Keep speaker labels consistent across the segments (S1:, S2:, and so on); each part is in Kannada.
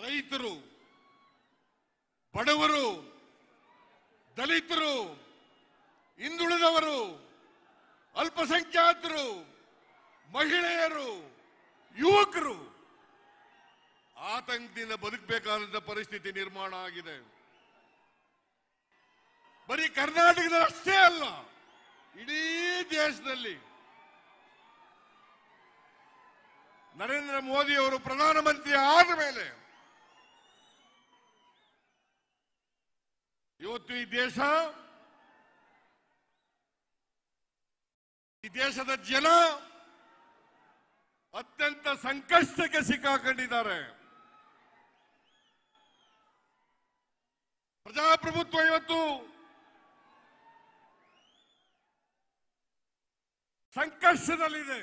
S1: ರೈತರು ಬಡವರು ದಲಿತರು ಹಿಂದುಳಿದವರು ಅಲ್ಪಸಂಖ್ಯಾತರು ಮಹಿಳೆಯರು ಯುವಕರು ಆತಂಕದಿಂದ ಬದುಕಬೇಕಾದಂತ ಪರಿಸ್ಥಿತಿ ನಿರ್ಮಾಣ ಆಗಿದೆ ಬರೀ ಕರ್ನಾಟಕದಲ್ಲಿ ಅಷ್ಟೇ ಅಲ್ಲ ಇಡೀ ದೇಶದಲ್ಲಿ ನರೇಂದ್ರ ಮೋದಿ ಅವರು ಪ್ರಧಾನಮಂತ್ರಿ ಆದ ಮೇಲೆ ಇವತ್ತು ಈ ದೇಶ ಈ ದೇಶದ ಜನ ಅತ್ಯಂತ ಸಂಕಷ್ಟಕ್ಕೆ ಸಿಕ್ಕಾಕೊಂಡಿದ್ದಾರೆ ಪ್ರಜಾಪ್ರಭುತ್ವ ಇವತ್ತು ಸಂಕಷ್ಟದಲ್ಲಿದೆ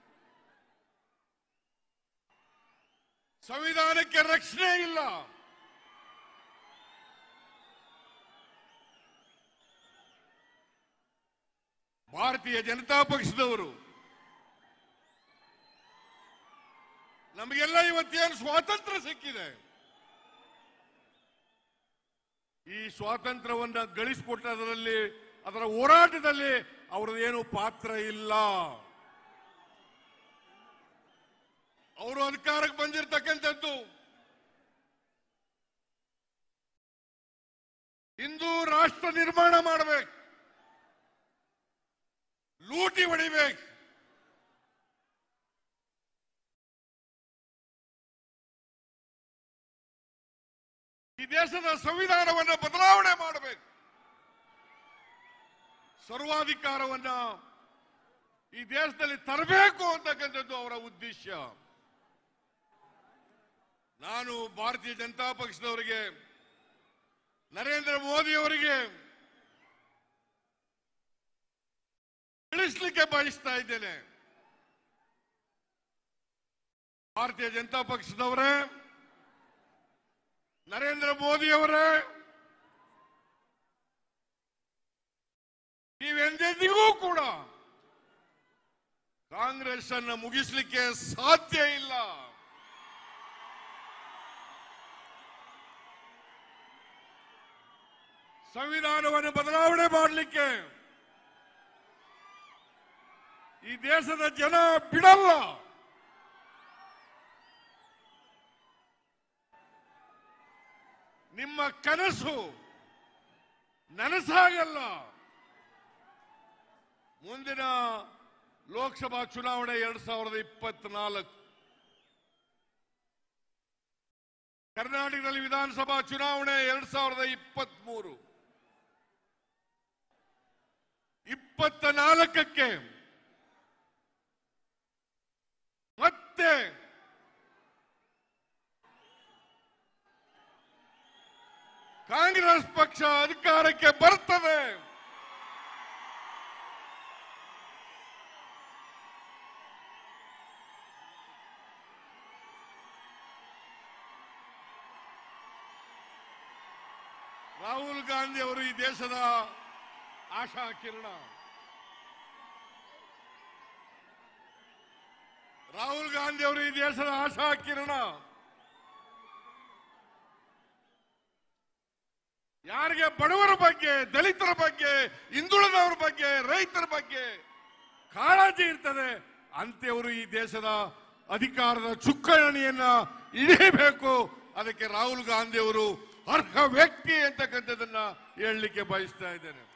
S1: ಸಂವಿಧಾನಕ್ಕೆ ರಕ್ಷಣೆ ಇಲ್ಲ ಭಾರತೀಯ ಜನತಾ ಪಕ್ಷದವರು ನಮಗೆಲ್ಲ ಇವತ್ತೇನು ಸ್ವಾತಂತ್ರ್ಯ ಸಿಕ್ಕಿದೆ ಈ ಸ್ವಾತಂತ್ರ್ಯವನ್ನ ಗಳಿಸಿಕೊಟ್ಟದರಲ್ಲಿ ಅದರ ಹೋರಾಟದಲ್ಲಿ ಅವರದೇನು ಪಾತ್ರ ಇಲ್ಲ ಅವರು ಅಧಿಕಾರಕ್ಕೆ ಬಂದಿರತಕ್ಕಂಥದ್ದು ಹಿಂದೂ ರಾಷ್ಟ್ರ ನಿರ್ಮಾಣ ಮಾಡಬೇಕು ಲೂಟಿ ಹೊಡಿಬೇಕು ಈ ದೇಶದ ಸಂವಿಧಾನವನ್ನು ಬದಲಾವಣೆ ಮಾಡಬೇಕು ಸರ್ವಾಧಿಕಾರವನ್ನ ಈ ದೇಶದಲ್ಲಿ ತರಬೇಕು ಅಂತಕ್ಕಂಥದ್ದು ಅವರ ಉದ್ದೇಶ ನಾನು ಭಾರತೀಯ ಜನತಾ ಪಕ್ಷದವರಿಗೆ ನರೇಂದ್ರ ಮೋದಿ ಅವರಿಗೆ ತಿಳಿಸ್ಲಿಕ್ಕೆ ಬಯಸ್ತಾ ಇದ್ದೇನೆ ಭಾರತೀಯ ಜನತಾ ಪಕ್ಷದವರೇ ನರೇಂದ್ರ ಮೋದಿ ಅವರೇ ನೀವೆಂದೆಂದಿಗೂ ಕೂಡ ಕಾಂಗ್ರೆಸ್ ಅನ್ನು ಮುಗಿಸ್ಲಿಕ್ಕೆ ಸಾಧ್ಯ ಇಲ್ಲ ಸಂವಿಧಾನವನ್ನು ಬದಲಾವಣೆ ಮಾಡಲಿಕ್ಕೆ ಈ ದೇಶದ ಜನ ಬಿಡಲ್ಲ ನಿಮ್ಮ ಕನಸು ನನಸಾಗಲ್ಲ ಮುಂದಿನ ಲೋಕಸಭಾ ಚುನಾವಣೆ ಎರಡ್ ಸಾವಿರದ ಇಪ್ಪತ್ನಾಲ್ಕು ಕರ್ನಾಟಕದಲ್ಲಿ ವಿಧಾನಸಭಾ ಚುನಾವಣೆ ಎರಡ್ ಸಾವಿರದ ಇಪ್ಪತ್ತ್ ಮೂರು ಇಪ್ಪತ್ತ ನಾಲ್ಕಕ್ಕೆ ಮತ್ತೆ ಕಾಂಗ್ರೆಸ್ ಪಕ್ಷ ಅಧಿಕಾರಕ್ಕೆ ಬರ್ತದೆ ರಾಹುಲ್ ಗಾಂಧಿ ಅವರು ಈ ದೇಶದ ಆಶಾ ಕಿರಣ ರಾಹುಲ್ ಗಾಂಧಿ ಅವರು ಈ ದೇಶದ ಆಶಾ ಕಿರಣ ಯಾರಿಗೆ ಬಡವರ ಬಗ್ಗೆ ದಲಿತರ ಬಗ್ಗೆ ಹಿಂದುಳಿದವರ ಬಗ್ಗೆ ರೈತರ ಬಗ್ಗೆ ಕಾಳಜಿ ಇರ್ತದೆ ಅಂತೆಯವರು ಈ ದೇಶದ ಅಧಿಕಾರದ ಚುಕ್ಕಾಣಿಯನ್ನ ಹಿಡಿಯಬೇಕು ಅದಕ್ಕೆ ರಾಹುಲ್ ಗಾಂಧಿ ಅವರು ಅರ್ಹ ವ್ಯಕ್ತಿ ಅಂತಕ್ಕಂಥದ್ದನ್ನ ಹೇಳಲಿಕ್ಕೆ ಬಯಸ್ತಾ ಇದ್ದೇನೆ